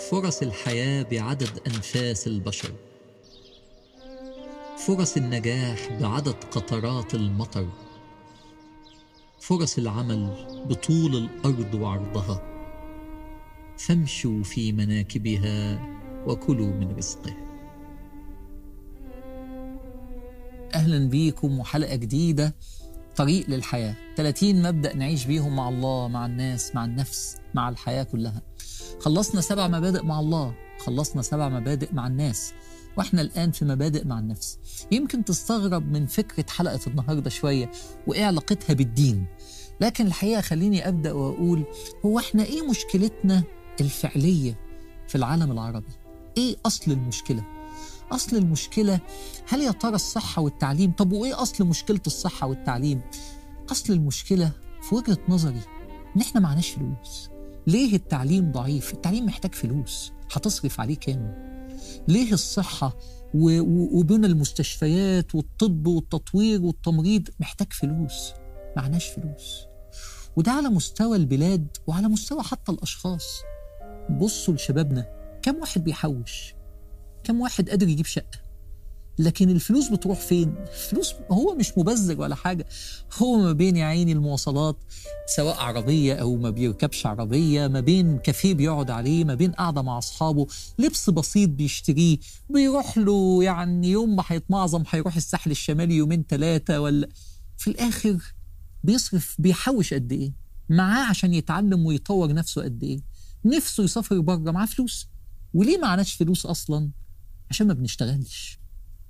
فرص الحياة بعدد أنفاس البشر فرص النجاح بعدد قطرات المطر فرص العمل بطول الأرض وعرضها فامشوا في مناكبها وكلوا من رزقه أهلا بيكم وحلقة جديدة طريق للحياة 30 مبدأ نعيش بيهم مع الله مع الناس مع النفس مع الحياة كلها خلصنا سبع مبادئ مع الله خلصنا سبع مبادئ مع الناس واحنا الآن في مبادئ مع النفس يمكن تستغرب من فكرة حلقة النهاردة شوية وإيه علاقتها بالدين لكن الحقيقة خليني أبدأ وأقول هو احنا إيه مشكلتنا الفعلية في العالم العربي إيه أصل المشكلة أصل المشكلة هل يا ترى الصحة والتعليم طب وإيه أصل مشكلة الصحة والتعليم أصل المشكلة في وجهة نظري إن إحنا معناش فلوس ليه التعليم ضعيف التعليم محتاج فلوس هتصرف عليه كام ليه الصحة و- و- وبنى المستشفيات والطب والتطوير والتمريض محتاج فلوس معناش فلوس وده على مستوى البلاد وعلى مستوى حتى الأشخاص بصوا لشبابنا كم واحد بيحوش كم واحد قادر يجيب شقة لكن الفلوس بتروح فين؟ الفلوس هو مش مبذر ولا حاجة هو ما بين يا عيني المواصلات سواء عربية أو ما بيركبش عربية ما بين كافيه بيقعد عليه ما بين قاعدة مع أصحابه لبس بسيط بيشتريه بيروح له يعني يوم ما هيتمعظم هيروح الساحل الشمالي يومين ثلاثة ولا في الآخر بيصرف بيحوش قد إيه معاه عشان يتعلم ويطور نفسه قد إيه نفسه يسافر بره معاه فلوس وليه معناش فلوس أصلا عشان ما بنشتغلش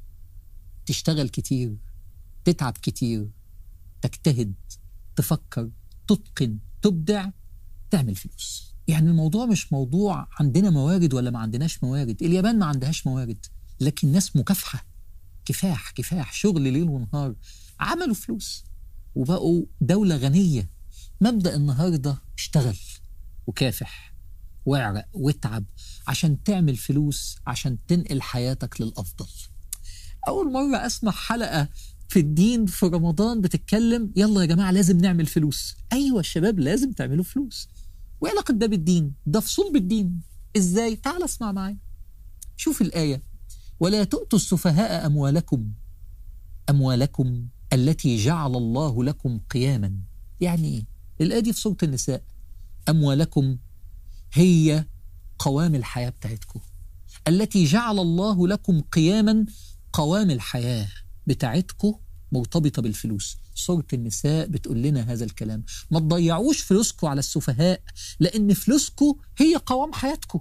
تشتغل كتير تتعب كتير تجتهد تفكر تتقن تبدع تعمل فلوس يعني الموضوع مش موضوع عندنا موارد ولا ما عندناش موارد اليابان ما عندهاش موارد لكن ناس مكافحة كفاح كفاح شغل ليل ونهار عملوا فلوس وبقوا دولة غنية مبدأ النهاردة اشتغل وكافح واعرق واتعب عشان تعمل فلوس عشان تنقل حياتك للأفضل أول مرة أسمع حلقة في الدين في رمضان بتتكلم يلا يا جماعة لازم نعمل فلوس أيوة الشباب لازم تعملوا فلوس وإيه علاقة ده بالدين ده في صلب الدين إزاي تعال اسمع معايا شوف الآية ولا تؤتوا السفهاء أموالكم أموالكم التي جعل الله لكم قياما يعني إيه الآية دي في سورة النساء أموالكم هي قوام الحياة بتاعتكم التي جعل الله لكم قياما قوام الحياة بتاعتكم مرتبطة بالفلوس سورة النساء بتقول لنا هذا الكلام ما تضيعوش فلوسكم على السفهاء لأن فلوسكم هي قوام حياتكم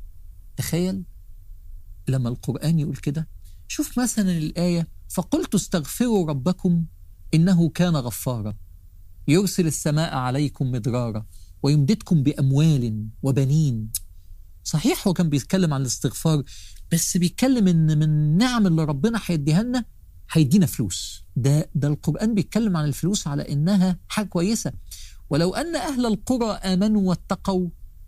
تخيل لما القرآن يقول كده شوف مثلا الآية فقلت استغفروا ربكم إنه كان غفارا يرسل السماء عليكم مدرارا ويمددكم بأموال وبنين صحيح هو كان بيتكلم عن الاستغفار بس بيتكلم ان من النعم اللي ربنا هيديها لنا هيدينا فلوس ده ده القرآن بيتكلم عن الفلوس على انها حاجة كويسة ولو ان اهل القرى امنوا واتقوا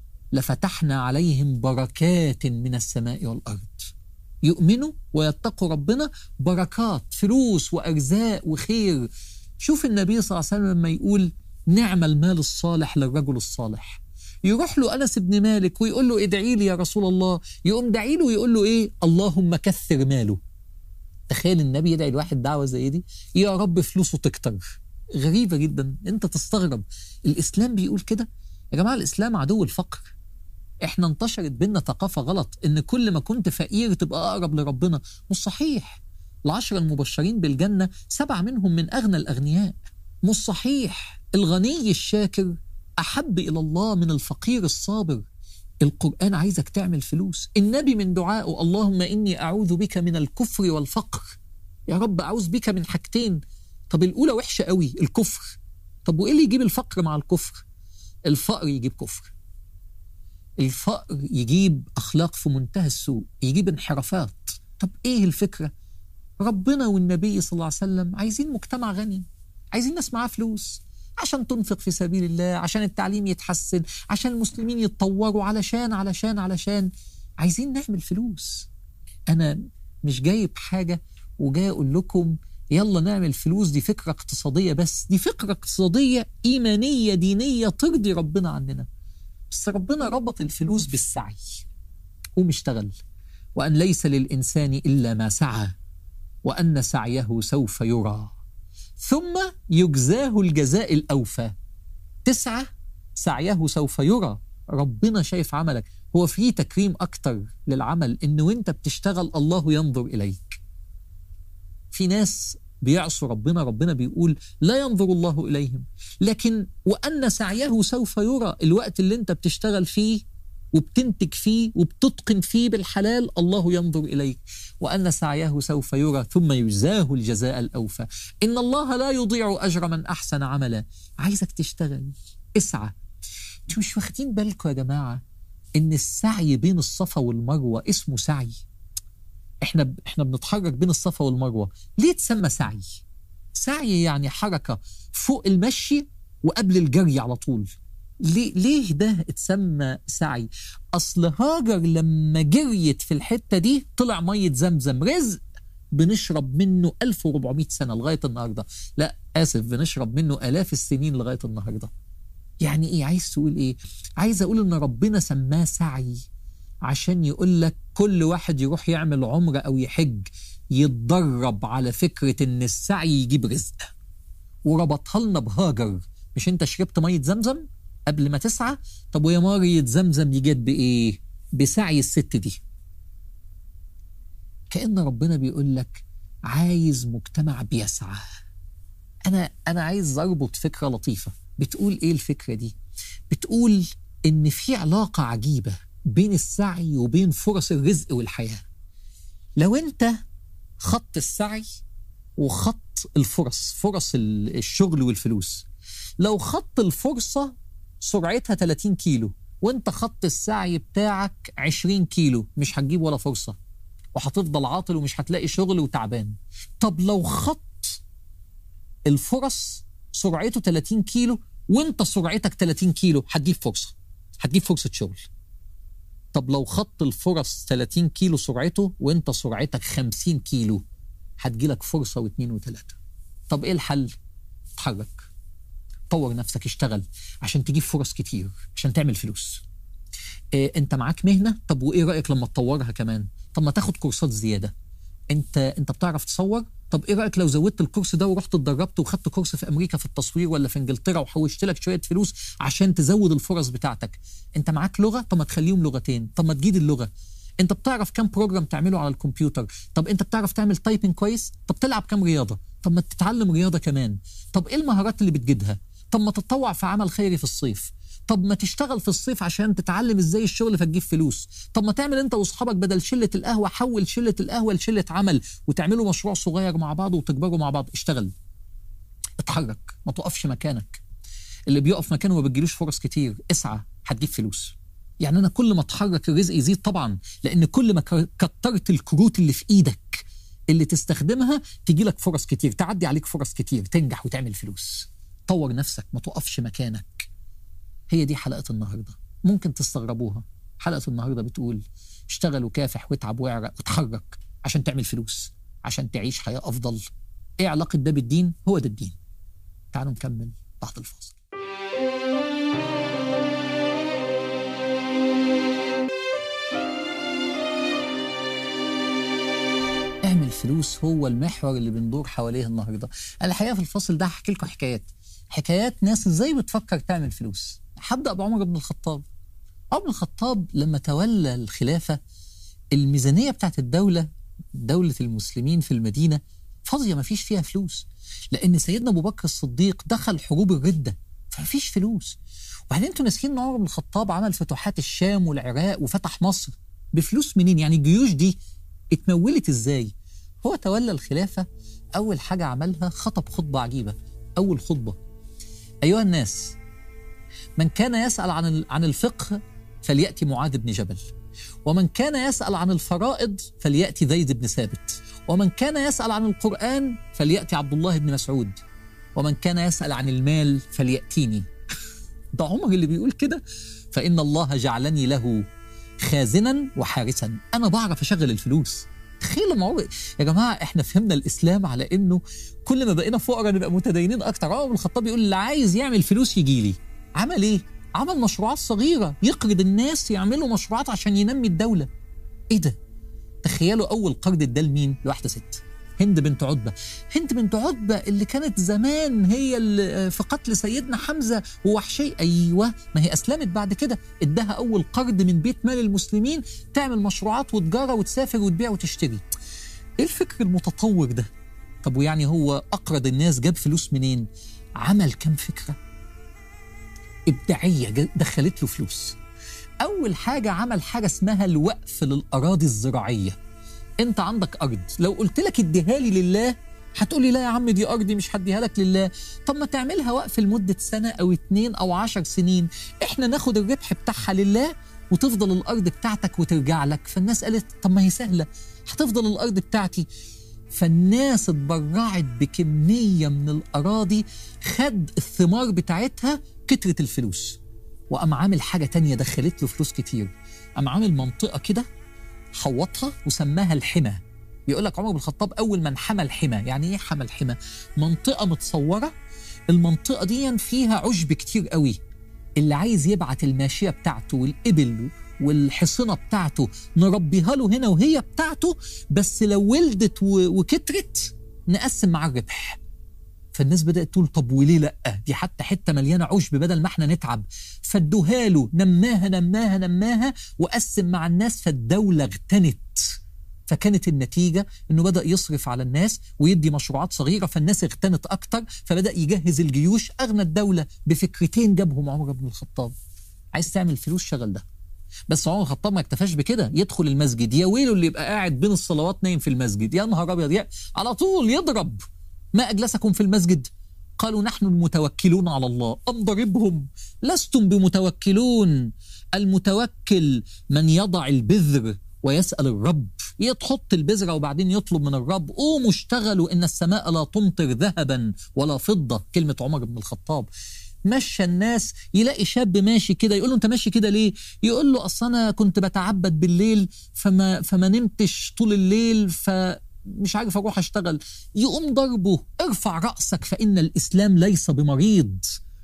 لفتحنا عليهم بركات من السماء والارض يؤمنوا ويتقوا ربنا بركات فلوس وارزاق وخير شوف النبي صلى الله عليه وسلم لما يقول نعم المال الصالح للرجل الصالح يروح له انس بن مالك ويقول له ادعي لي يا رسول الله يقوم داعي له ويقول له ايه اللهم كثر ماله تخيل النبي يدعي الواحد دعوه زي دي يا رب فلوسه تكتر غريبه جدا انت تستغرب الاسلام بيقول كده يا جماعه الاسلام عدو الفقر احنا انتشرت بينا ثقافه غلط ان كل ما كنت فقير تبقى اقرب لربنا مش صحيح العشره المبشرين بالجنه سبعه منهم من اغنى الاغنياء مش صحيح الغني الشاكر أحب إلى الله من الفقير الصابر القرآن عايزك تعمل فلوس النبي من دعائه اللهم إني أعوذ بك من الكفر والفقر يا رب أعوذ بك من حاجتين طب الأولى وحشة قوي الكفر طب وإيه اللي يجيب الفقر مع الكفر الفقر يجيب كفر الفقر يجيب أخلاق في منتهى السوء يجيب انحرافات طب إيه الفكرة ربنا والنبي صلى الله عليه وسلم عايزين مجتمع غني عايزين ناس معاه فلوس عشان تنفق في سبيل الله عشان التعليم يتحسن عشان المسلمين يتطوروا علشان علشان علشان عايزين نعمل فلوس أنا مش جايب حاجة وجاي أقول لكم يلا نعمل فلوس دي فكرة اقتصادية بس دي فكرة اقتصادية إيمانية دينية ترضي ربنا عننا بس ربنا ربط الفلوس بالسعي قوم اشتغل وأن ليس للإنسان إلا ما سعى وأن سعيه سوف يرى ثم يجزاه الجزاء الأوفى تسعة سعيه سوف يرى ربنا شايف عملك هو في تكريم أكتر للعمل إن وانت بتشتغل الله ينظر إليك في ناس بيعصوا ربنا ربنا بيقول لا ينظر الله إليهم لكن وأن سعيه سوف يرى الوقت اللي انت بتشتغل فيه وبتنتج فيه وبتتقن فيه بالحلال الله ينظر إليك وأن سعيه سوف يرى ثم يجزاه الجزاء الأوفى إن الله لا يضيع أجر من أحسن عملا عايزك تشتغل اسعى انتوا مش واخدين بالكم يا جماعة إن السعي بين الصفا والمروة اسمه سعي احنا احنا بنتحرك بين الصفا والمروه ليه تسمى سعي سعي يعني حركه فوق المشي وقبل الجري على طول ليه ليه ده اتسمى سعي اصل هاجر لما جريت في الحته دي طلع ميه زمزم رزق بنشرب منه 1400 سنه لغايه النهارده لا اسف بنشرب منه الاف السنين لغايه النهارده يعني ايه عايز تقول ايه عايز اقول ان ربنا سماه سعي عشان يقول لك كل واحد يروح يعمل عمرة أو يحج يتدرب على فكرة إن السعي يجيب رزق وربطها لنا بهاجر مش أنت شربت مية زمزم قبل ما تسعى طب ويا مية زمزم دي جت بإيه؟ بسعي الست دي كأن ربنا بيقول لك عايز مجتمع بيسعى أنا أنا عايز أربط فكرة لطيفة بتقول إيه الفكرة دي؟ بتقول إن في علاقة عجيبة بين السعي وبين فرص الرزق والحياة لو انت خط السعي وخط الفرص فرص الشغل والفلوس لو خط الفرصة سرعتها 30 كيلو وانت خط السعي بتاعك 20 كيلو مش هتجيب ولا فرصة وهتفضل عاطل ومش هتلاقي شغل وتعبان طب لو خط الفرص سرعته 30 كيلو وانت سرعتك 30 كيلو هتجيب فرصة هتجيب فرصة شغل طب لو خط الفرص 30 كيلو سرعته وانت سرعتك 50 كيلو هتجيلك فرصه واثنين وثلاثه طب ايه الحل اتحرك طور نفسك اشتغل عشان تجيب فرص كتير عشان تعمل فلوس إيه انت معاك مهنه طب وايه رايك لما تطورها كمان طب ما تاخد كورسات زياده انت انت بتعرف تصور طب ايه رايك لو زودت الكورس ده ورحت اتدربت وخدت كورس في امريكا في التصوير ولا في انجلترا وحوشت لك شويه فلوس عشان تزود الفرص بتاعتك انت معاك لغه طب ما تخليهم لغتين طب ما تجيد اللغه انت بتعرف كام بروجرام تعمله على الكمبيوتر طب انت بتعرف تعمل تايبنج كويس طب تلعب كام رياضه طب ما تتعلم رياضه كمان طب ايه المهارات اللي بتجيدها طب ما تتطوع في عمل خيري في الصيف طب ما تشتغل في الصيف عشان تتعلم ازاي الشغل فتجيب فلوس طب ما تعمل انت واصحابك بدل شله القهوه حول شله القهوه لشله عمل وتعملوا مشروع صغير مع بعض وتكبروا مع بعض اشتغل اتحرك ما تقفش مكانك اللي بيقف مكانه ما بتجيلوش فرص كتير اسعى هتجيب فلوس يعني انا كل ما اتحرك الرزق يزيد طبعا لان كل ما كترت الكروت اللي في ايدك اللي تستخدمها تجي لك فرص كتير تعدي عليك فرص كتير تنجح وتعمل فلوس طور نفسك ما تقفش مكانك هي دي حلقة النهاردة ممكن تستغربوها حلقة النهاردة بتقول اشتغل وكافح واتعب واعرق واتحرك عشان تعمل فلوس عشان تعيش حياة أفضل ايه علاقة ده بالدين هو ده الدين تعالوا نكمل بعد الفاصل اعمل فلوس هو المحور اللي بندور حواليه النهارده الحقيقه في الفصل ده هحكي لكم حكايات حكايات ناس ازاي بتفكر تعمل فلوس هبدا بعمر بن الخطاب عمر بن الخطاب لما تولى الخلافه الميزانيه بتاعت الدوله دوله المسلمين في المدينه فاضيه ما فيش فيها فلوس لان سيدنا ابو بكر الصديق دخل حروب الرده فما فيش فلوس وبعدين انتوا ناسيين ان عمر بن الخطاب عمل فتوحات الشام والعراق وفتح مصر بفلوس منين يعني الجيوش دي اتمولت ازاي هو تولى الخلافه اول حاجه عملها خطب خطبه عجيبه اول خطبه ايها الناس من كان يسال عن عن الفقه فلياتي معاذ بن جبل ومن كان يسال عن الفرائض فلياتي زيد بن ثابت ومن كان يسال عن القران فلياتي عبد الله بن مسعود ومن كان يسال عن المال فلياتيني ده عمر اللي بيقول كده فان الله جعلني له خازنا وحارسا انا بعرف اشغل الفلوس تخيل الموضوع يا جماعه احنا فهمنا الاسلام على انه كل ما بقينا فقراء نبقى متدينين اكتر عمر بن الخطاب يقول اللي عايز يعمل فلوس يجي لي عمل ايه عمل مشروعات صغيره يقرض الناس يعملوا مشروعات عشان ينمي الدوله ايه ده تخيلوا اول قرض اداه لمين لواحده ست هند بنت عتبة هند بنت عتبة اللي كانت زمان هي اللي في قتل سيدنا حمزة ووحشي أيوة ما هي أسلمت بعد كده ادها أول قرض من بيت مال المسلمين تعمل مشروعات وتجارة وتسافر وتبيع وتشتري إيه الفكر المتطور ده طب ويعني هو أقرض الناس جاب فلوس منين عمل كم فكرة إبداعية ج- دخلت له فلوس أول حاجة عمل حاجة اسمها الوقف للأراضي الزراعية انت عندك ارض لو قلت لك اديها لي لله هتقولي لا يا عم دي ارضي مش هديها لك لله طب ما تعملها وقف لمده سنه او اتنين او عشر سنين احنا ناخد الربح بتاعها لله وتفضل الارض بتاعتك وترجع لك فالناس قالت طب ما هي سهله هتفضل الارض بتاعتي فالناس اتبرعت بكميه من الاراضي خد الثمار بتاعتها كترت الفلوس وقام عامل حاجه تانية دخلت له فلوس كتير قام عامل منطقه كده حوطها وسماها الحمى يقول لك عمر بن الخطاب اول من حمى الحمى يعني ايه حمى الحمى منطقه متصوره المنطقه دي فيها عشب كتير قوي اللي عايز يبعت الماشيه بتاعته والابل والحصنه بتاعته نربيها له هنا وهي بتاعته بس لو ولدت و- وكترت نقسم معاه الربح فالناس بدات تقول طب وليه لا دي حتى حته مليانه عشب بدل ما احنا نتعب فادوها له نماها نماها نماها وقسم مع الناس فالدوله اغتنت فكانت النتيجة أنه بدأ يصرف على الناس ويدي مشروعات صغيرة فالناس اغتنت أكتر فبدأ يجهز الجيوش أغنى الدولة بفكرتين جابهم عمر بن الخطاب عايز تعمل فلوس شغل ده بس عمر الخطاب ما اكتفاش بكده يدخل المسجد يا ويله اللي يبقى قاعد بين الصلوات نايم في المسجد يا نهار ابيض يا- على طول يضرب ما اجلسكم في المسجد قالوا نحن المتوكلون على الله ام ضربهم لستم بمتوكلون المتوكل من يضع البذر ويسال الرب يتحط البذره وبعدين يطلب من الرب قوموا اشتغلوا ان السماء لا تمطر ذهبا ولا فضه كلمه عمر بن الخطاب مشى الناس يلاقي شاب ماشي كده يقول له انت ماشي كده ليه؟ يقول له اصل انا كنت بتعبد بالليل فما فما نمتش طول الليل فمش عارف اروح اشتغل يقوم ضربه ارفع راسك فان الاسلام ليس بمريض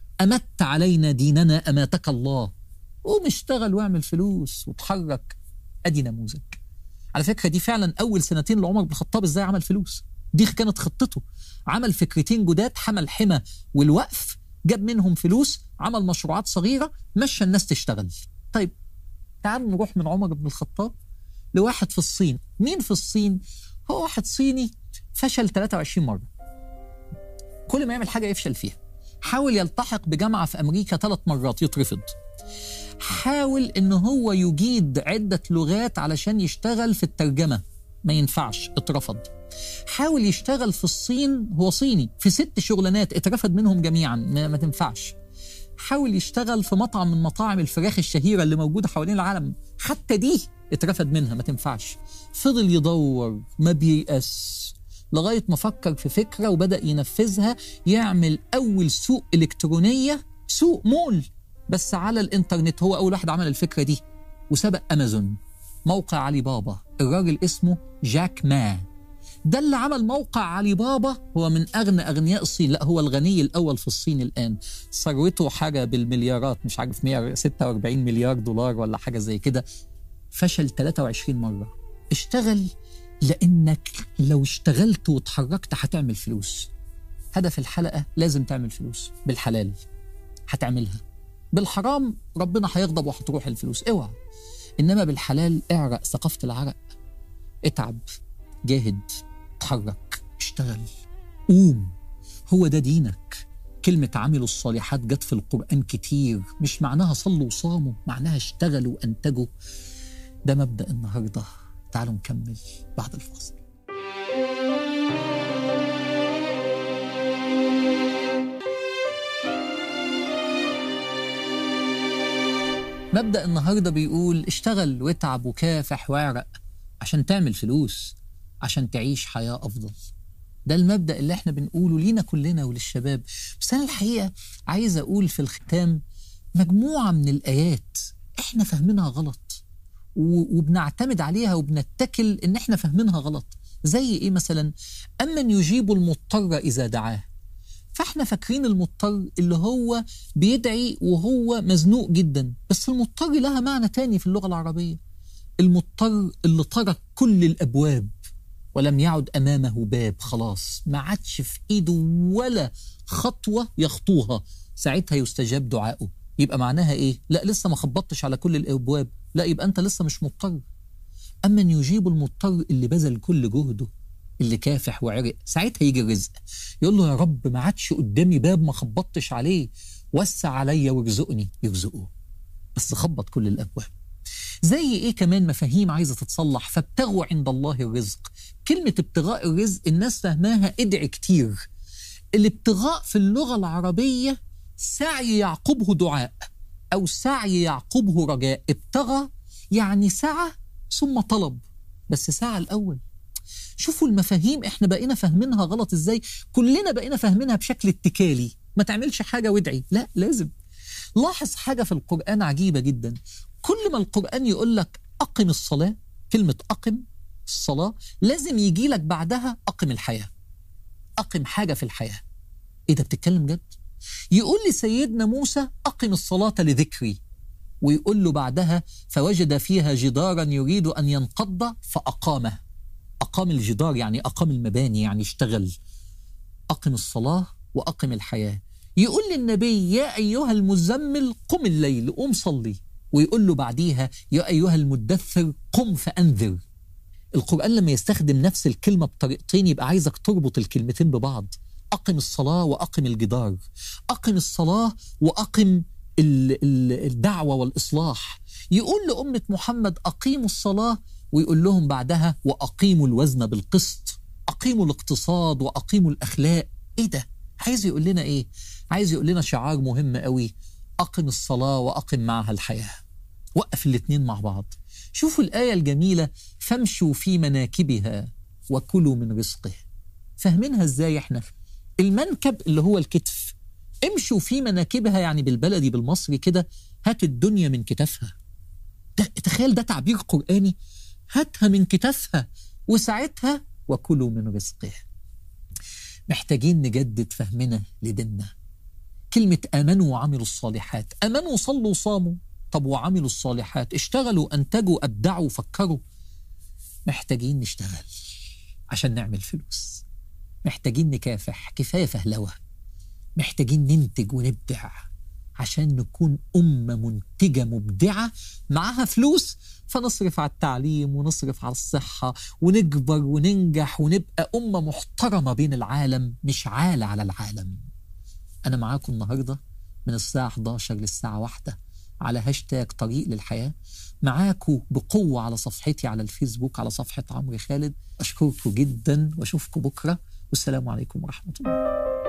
امت علينا ديننا اماتك الله قوم اشتغل واعمل فلوس وتحرك ادي نموذج على فكره دي فعلا اول سنتين لعمر بن الخطاب ازاي عمل فلوس دي كانت خطته عمل فكرتين جداد حمى الحمى والوقف جاب منهم فلوس عمل مشروعات صغيرة مشى الناس تشتغل طيب تعالوا نروح من عمر بن الخطاب لواحد في الصين مين في الصين هو واحد صيني فشل 23 مرة كل ما يعمل حاجة يفشل فيها حاول يلتحق بجامعة في أمريكا ثلاث مرات يترفض حاول ان هو يجيد عدة لغات علشان يشتغل في الترجمة ما ينفعش اترفض حاول يشتغل في الصين هو صيني في ست شغلانات اترفض منهم جميعا ما, ما تنفعش حاول يشتغل في مطعم من مطاعم الفراخ الشهيرة اللي موجودة حوالين العالم حتى دي اترفض منها ما تنفعش فضل يدور ما بييأس لغاية ما فكر في فكرة وبدأ ينفذها يعمل أول سوق إلكترونية سوق مول بس على الإنترنت هو أول واحد عمل الفكرة دي وسبق أمازون موقع علي بابا الراجل اسمه جاك ما ده اللي عمل موقع علي بابا هو من أغنى أغنياء الصين لا هو الغني الأول في الصين الآن ثروته حاجة بالمليارات مش عارف 146 مليار دولار ولا حاجة زي كده فشل 23 مرة اشتغل لأنك لو اشتغلت واتحركت هتعمل فلوس هدف الحلقة لازم تعمل فلوس بالحلال هتعملها بالحرام ربنا هيغضب وهتروح الفلوس اوعى انما بالحلال اعرق ثقافه العرق اتعب جاهد اتحرك اشتغل قوم هو ده دينك كلمة عملوا الصالحات جت في القرآن كتير مش معناها صلوا وصاموا معناها اشتغلوا وأنتجوا ده مبدأ النهاردة تعالوا نكمل بعد الفاصل مبدأ النهاردة بيقول اشتغل واتعب وكافح واعرق عشان تعمل فلوس عشان تعيش حياة أفضل ده المبدأ اللي احنا بنقوله لينا كلنا وللشباب بس أنا الحقيقة عايز أقول في الختام مجموعة من الآيات احنا فاهمينها غلط و- وبنعتمد عليها وبنتكل ان احنا فاهمينها غلط زي ايه مثلا امن يجيب المضطر اذا دعاه فاحنا فاكرين المضطر اللي هو بيدعي وهو مزنوق جدا بس المضطر لها معنى تاني في اللغة العربية المضطر اللي ترك كل الابواب ولم يعد امامه باب خلاص ما عادش في ايده ولا خطوه يخطوها ساعتها يستجاب دعائه يبقى معناها ايه لا لسه ما خبطتش على كل الابواب لا يبقى انت لسه مش مضطر اما ان يجيب المضطر اللي بذل كل جهده اللي كافح وعرق ساعتها يجي الرزق يقول له يا رب ما عادش قدامي باب ما خبطتش عليه وسع عليا وارزقني يرزقه بس خبط كل الابواب زي ايه كمان مفاهيم عايزه تتصلح فابتغوا عند الله الرزق كلمه ابتغاء الرزق الناس فهماها ادعي كتير الابتغاء في اللغه العربيه سعي يعقبه دعاء او سعي يعقبه رجاء ابتغى يعني سعى ثم طلب بس سعى الاول شوفوا المفاهيم احنا بقينا فاهمينها غلط ازاي كلنا بقينا فاهمينها بشكل اتكالي ما تعملش حاجه وادعي لا لازم لاحظ حاجه في القران عجيبه جدا كل ما القرآن يقول لك أقم الصلاة كلمة أقم الصلاة لازم يجي لك بعدها أقم الحياة أقم حاجة في الحياة إيه ده بتتكلم جد؟ يقول لسيدنا موسى أقم الصلاة لذكري ويقول له بعدها فوجد فيها جدارا يريد أن ينقض فأقامه أقام الجدار يعني أقام المباني يعني اشتغل أقم الصلاة وأقم الحياة يقول للنبي يا أيها المزمل قم الليل قم صلي ويقول له بعديها يا أيها المدثر قم فأنذر القرآن لما يستخدم نفس الكلمة بطريقتين يبقى عايزك تربط الكلمتين ببعض أقم الصلاة وأقم الجدار أقم الصلاة وأقم الدعوة والإصلاح يقول لأمة محمد أقيموا الصلاة ويقول لهم بعدها وأقيموا الوزن بالقسط أقيموا الاقتصاد وأقيموا الأخلاق إيه ده؟ عايز يقول لنا إيه؟ عايز يقول لنا شعار مهم قوي أقم الصلاة وأقم معها الحياة وقف الاتنين مع بعض شوفوا الآية الجميلة فامشوا في مناكبها وكلوا من رزقه فاهمينها ازاي احنا المنكب اللي هو الكتف امشوا في مناكبها يعني بالبلدي بالمصري كده هات الدنيا من كتافها ده تخيل ده تعبير قرآني هاتها من كتافها وساعتها وكلوا من رزقه محتاجين نجدد فهمنا لديننا كلمة آمنوا وعملوا الصالحات آمنوا صلوا صاموا طب وعملوا الصالحات اشتغلوا أنتجوا أبدعوا فكروا محتاجين نشتغل عشان نعمل فلوس محتاجين نكافح كفاية فهلوة محتاجين ننتج ونبدع عشان نكون أمة منتجة مبدعة معاها فلوس فنصرف على التعليم ونصرف على الصحة ونكبر وننجح ونبقى أمة محترمة بين العالم مش عالة على العالم أنا معاكم النهاردة من الساعة 11 للساعة 1 على هاشتاج طريق للحياة معاكم بقوة على صفحتي على الفيسبوك على صفحة عمرو خالد أشكركم جدا وأشوفكم بكرة والسلام عليكم ورحمة الله